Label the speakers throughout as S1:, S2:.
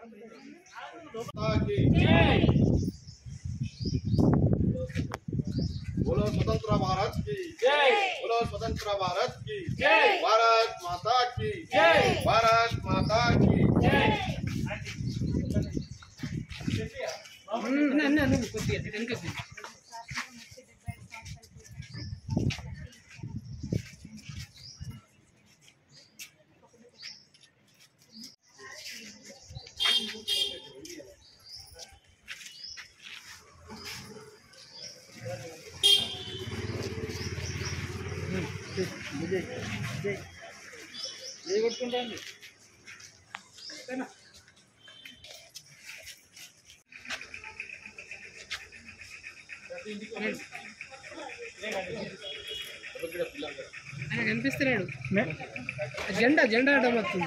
S1: की बोलो स्वतंत्र भारत की बोलो स्वतंत्र भारत की भारत माता की भारत माता की
S2: ఆయన కనిపిస్తున్నాడు జెండా జెండా అడ్డం వస్తుంది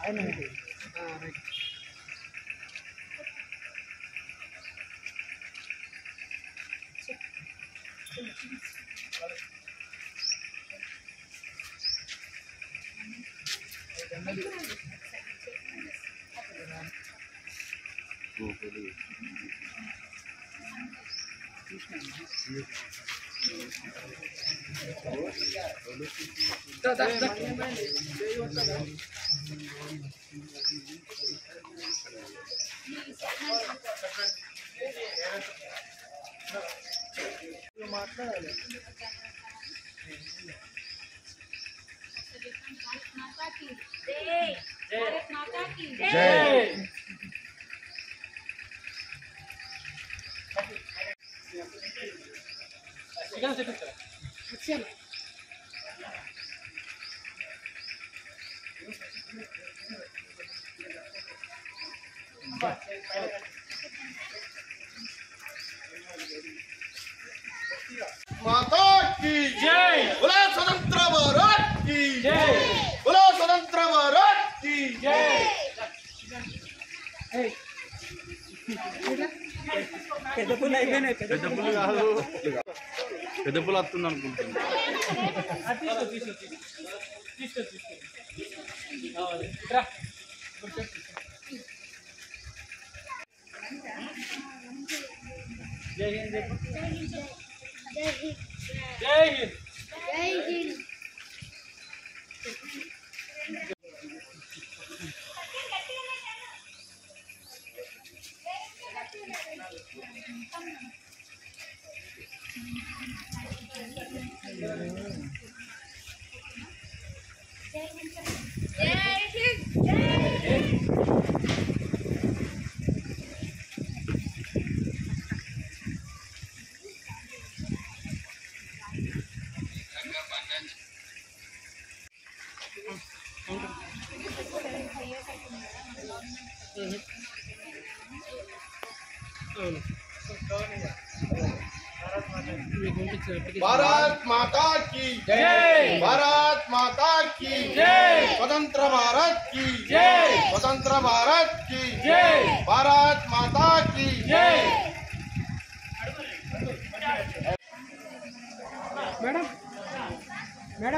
S2: దా, దా, దా.
S3: भारत माता की
S1: जय
S2: వచ్చాను
S1: माता की जय बोलो स्वतंत्र भारत की जय बोलो स्वतंत्र भारत की जय
S4: పెద్ద పుల్ల అయిపోయినాయి పెద్ద
S5: పెద్ద పుల్లు కాదు పెద్ద పుల్లు వస్తుంది అనుకుంటున్నా
S2: అవును మీకు పంపించిన application.
S1: भारत माता की जय भारत माता की जय स्वतंत्र भारत की जय स्वतंत्र भारत की जय भारत माता की जय
S2: మేడం మేడం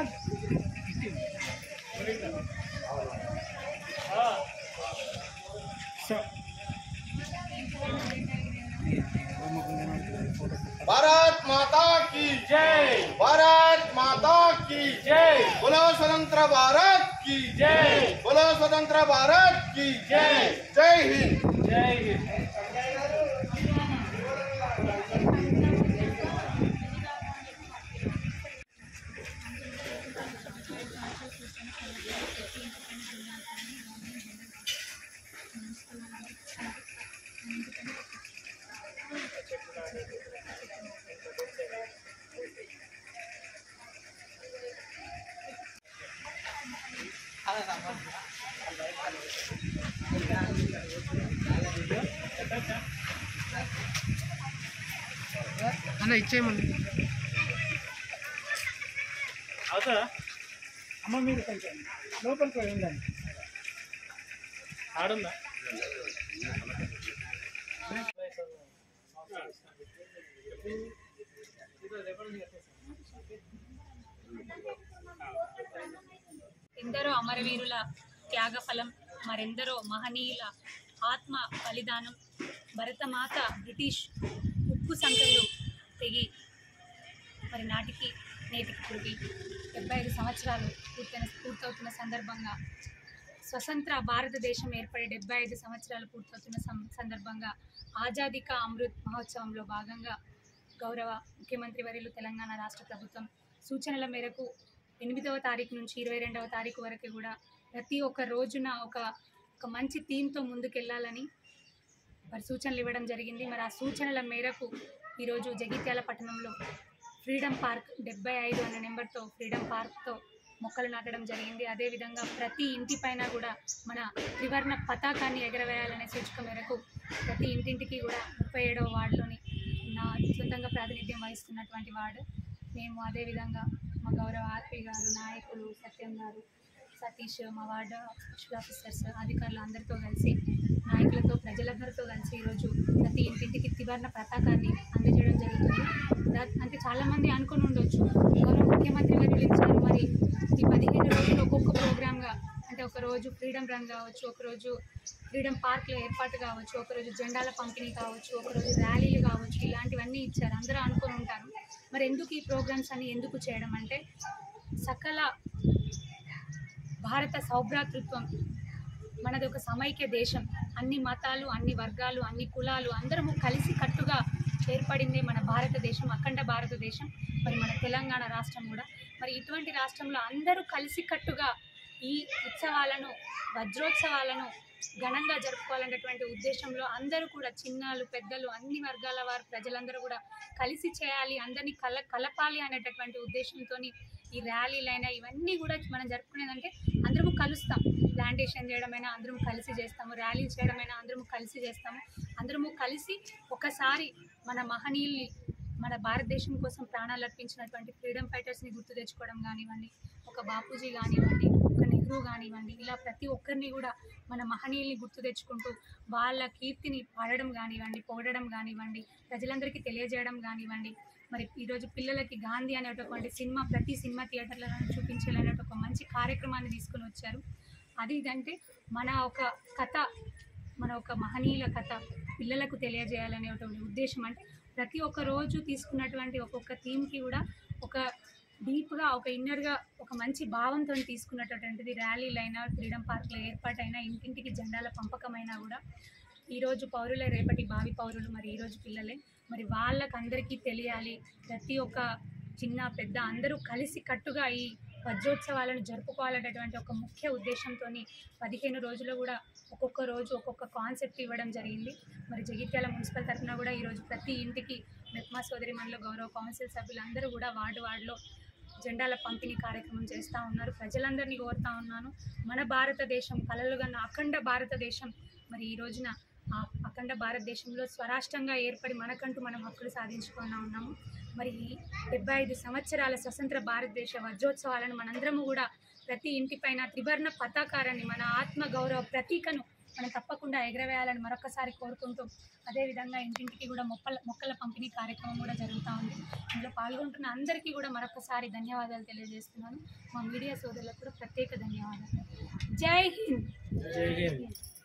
S1: भारत माता की जय भारत माता की जय बोलो स्वतंत्र भारत की जय बोलो स्वतंत्र भारत की जय जय हिंद जय हिंद
S2: అన్న ఇచ్చేయమని
S4: అవుతుందా అమ్మ మీరు కొంచెం లోపలికి పోయి ఉండండి ఆడుందా
S3: ఎందరో అమరవీరుల త్యాగఫలం మరెందరో మహనీయుల ఆత్మ బలిదానం భరతమాత బ్రిటిష్ ఉక్కు సంఖ్యలు తెగి మరి నాటికి నేటికి పురిగి డెబ్బై ఐదు సంవత్సరాలు పూర్తయిన పూర్తవుతున్న సందర్భంగా స్వతంత్ర భారతదేశం ఏర్పడి డెబ్బై ఐదు సంవత్సరాలు పూర్తవుతున్న సం- సందర్భంగా ఆజాదీ కా అమృత్ మహోత్సవంలో భాగంగా గౌరవ ముఖ్యమంత్రి వర్యులు తెలంగాణ రాష్ట్ర ప్రభుత్వం సూచనల మేరకు ఎనిమిదవ తారీఖు నుంచి ఇరవై రెండవ తారీఖు వరకు కూడా ప్రతి ఒక్క రోజున ఒక ఒక మంచి థీమ్తో ముందుకెళ్ళాలని మరి సూచనలు ఇవ్వడం జరిగింది మరి ఆ సూచనల మేరకు ఈరోజు జగిత్యాల పట్టణంలో ఫ్రీడమ్ పార్క్ డెబ్బై ఐదు అనే నెంబర్తో ఫ్రీడమ్ పార్క్తో మొక్కలు నాటడం జరిగింది అదేవిధంగా ప్రతి ఇంటి పైన కూడా మన త్రివర్ణ పతాకాన్ని ఎగరవేయాలనే సూచిక మేరకు ప్రతి ఇంటింటికి కూడా ముప్పై ఏడవ వార్డులోని నా సొంతంగా ప్రాతినిధ్యం వహిస్తున్నటువంటి వార్డు మేము అదేవిధంగా మా గౌరవ ఆర్పి గారు నాయకులు సత్యం గారు సతీష్ మా వార్డు స్పెషల్ ఆఫీసర్స్ అధికారులు అందరితో కలిసి నాయకులతో ప్రజలందరితో కలిసి ఈరోజు ప్రతి ఇంటింటికి త్రివర్ణ పతాకాన్ని అందజేయడం జరుగుతుంది దా- అంటే చాలామంది అనుకుని ఉండొచ్చు గౌరవ ముఖ్యమంత్రి గారు ఇచ్చారు మరి ఈ పదిహేను రోజులు ఒక్కొక్క ప్రోగ్రామ్గా అంటే ఒక రోజు ఫ్రీడమ్ రన్ కావచ్చు ఒకరోజు ఫ్రీడమ్ పార్క్లో ఏర్పాటు కావచ్చు ఒకరోజు జెండాల పంపిణీ కావచ్చు ఒకరోజు ర్యాలీలు కావచ్చు ఇలాంటివన్నీ ఇచ్చారు అందరూ అనుకుని ఉంటారు మరి ఎందుకు ఈ ప్రోగ్రామ్స్ అని ఎందుకు చేయడం అంటే సకల భారత సౌభ్రాతృత్వం మనది ఒక సమైక్య దేశం అన్ని మతాలు అన్ని వర్గాలు అన్ని కులాలు అందరము కలిసి కట్టుగా ఏర్పడింది మన భారతదేశం అఖండ భారతదేశం మరి మన తెలంగాణ రాష్ట్రం కూడా మరి ఇటువంటి రాష్ట్రంలో అందరూ కలిసి కట్టుగా ఈ ఉత్సవాలను వజ్రోత్సవాలను ఘనంగా జరుపుకోవాలనేటువంటి ఉద్దేశంలో అందరూ కూడా చిన్నాలు పెద్దలు అన్ని వర్గాల వారు ప్రజలందరూ కూడా కలిసి చేయాలి అందరినీ కల కలపాలి అనేటటువంటి ఉద్దేశంతో ఈ ర్యాలీలైనా ఇవన్నీ కూడా మనం జరుపుకునేదంటే అందరము కలుస్తాం ప్లాంటేషన్ చేయడమైనా అందరం కలిసి చేస్తాము ర్యాలీలు చేయడమైనా అందరము కలిసి చేస్తాము అందరము కలిసి ఒకసారి మన మహనీయుల్ని మన భారతదేశం కోసం ప్రాణాలు అర్పించినటువంటి ఫ్రీడమ్ ఫైటర్స్ని గుర్తు తెచ్చుకోవడం కానివ్వండి ఒక బాపూజీ కానివ్వండి ఒక నెహ్రూ కానివ్వండి ఇలా ప్రతి ఒక్కరిని కూడా మన మహనీయుల్ని గుర్తు తెచ్చుకుంటూ వాళ్ళ కీర్తిని పాడడం కానివ్వండి పొగడడం కానివ్వండి ప్రజలందరికీ తెలియజేయడం కానివ్వండి మరి ఈరోజు పిల్లలకి గాంధీ అనేటటువంటి సినిమా ప్రతి సినిమా థియేటర్లలో చూపించాలనే ఒక మంచి కార్యక్రమాన్ని తీసుకొని వచ్చారు అది ఇదంటే మన ఒక కథ మన ఒక మహనీయుల కథ పిల్లలకు తెలియజేయాలనేటువంటి ఉద్దేశం అంటే ప్రతి ఒక్క రోజు తీసుకున్నటువంటి ఒక్కొక్క థీమ్కి కూడా ఒక డీప్గా ఒక ఇన్నర్గా ఒక మంచి భావంతో తీసుకున్నటువంటిది ర్యాలీలైనా ఫ్రీడమ్ పార్క్లో ఏర్పాటైనా ఇంటింటికి జెండాల పంపకమైనా కూడా ఈరోజు పౌరులే రేపటి భావి పౌరులు మరి ఈరోజు పిల్లలే మరి వాళ్ళకందరికీ తెలియాలి ప్రతి ఒక్క చిన్న పెద్ద అందరూ కలిసి కట్టుగా ఈ వజ్రోత్సవాలను జరుపుకోవాలనేటువంటి ఒక ముఖ్య ఉద్దేశంతో పదిహేను రోజులు కూడా ఒక్కొక్క రోజు ఒక్కొక్క కాన్సెప్ట్ ఇవ్వడం జరిగింది మరి జగిత్యాల మున్సిపల్ తరఫున కూడా ఈరోజు ప్రతి ఇంటికి మెప్మా సోదరి మనలో గౌరవ కౌన్సిల్ సభ్యులందరూ కూడా వార్డు వార్డులో జెండాల పంపిణీ కార్యక్రమం చేస్తూ ఉన్నారు ప్రజలందరినీ కోరుతా ఉన్నాను మన భారతదేశం కలలుగన్న అఖండ భారతదేశం మరి ఈ రోజున ఆ అఖండ భారతదేశంలో స్వరాష్ట్రంగా ఏర్పడి మనకంటూ మనం హక్కులు సాధించుకున్నా ఉన్నాము మరి ఈ డెబ్బై ఐదు సంవత్సరాల స్వతంత్ర భారతదేశ వజ్రోత్సవాలను మనందరము కూడా ప్రతి ఇంటిపైన త్రివర్ణ పతాకారాన్ని మన ఆత్మ గౌరవ ప్రతీకను మనం తప్పకుండా ఎగరవేయాలని మరొకసారి కోరుకుంటూ అదేవిధంగా ఇంటింటికి కూడా మొక్కల మొక్కల పంపిణీ కార్యక్రమం కూడా జరుగుతూ ఉంది ఇందులో పాల్గొంటున్న అందరికీ కూడా మరొకసారి ధన్యవాదాలు తెలియజేస్తున్నాను మా మీడియా సోదరులకు కూడా ప్రత్యేక ధన్యవాదాలు జై హింద్
S4: జై హింద్